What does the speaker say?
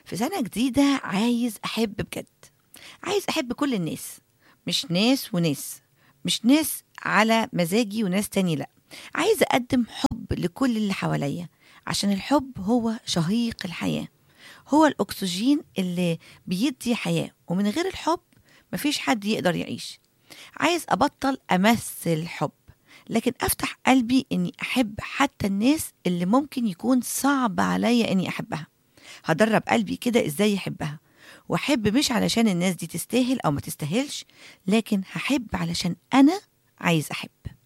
في سنة جديدة عايز أحب بجد عايز أحب كل الناس مش ناس وناس مش ناس على مزاجي وناس تاني لأ عايز أقدم حب لكل اللي حواليا عشان الحب هو شهيق الحياة هو الأكسجين اللي بيدي حياة ومن غير الحب مفيش حد يقدر يعيش عايز أبطل أمثل حب لكن أفتح قلبي إني أحب حتى الناس اللي ممكن يكون صعب عليا إني أحبها هدرب قلبي كده إزاي يحبها وأحب مش علشان الناس دي تستاهل أو ما تستاهلش لكن هحب علشان أنا عايز أحب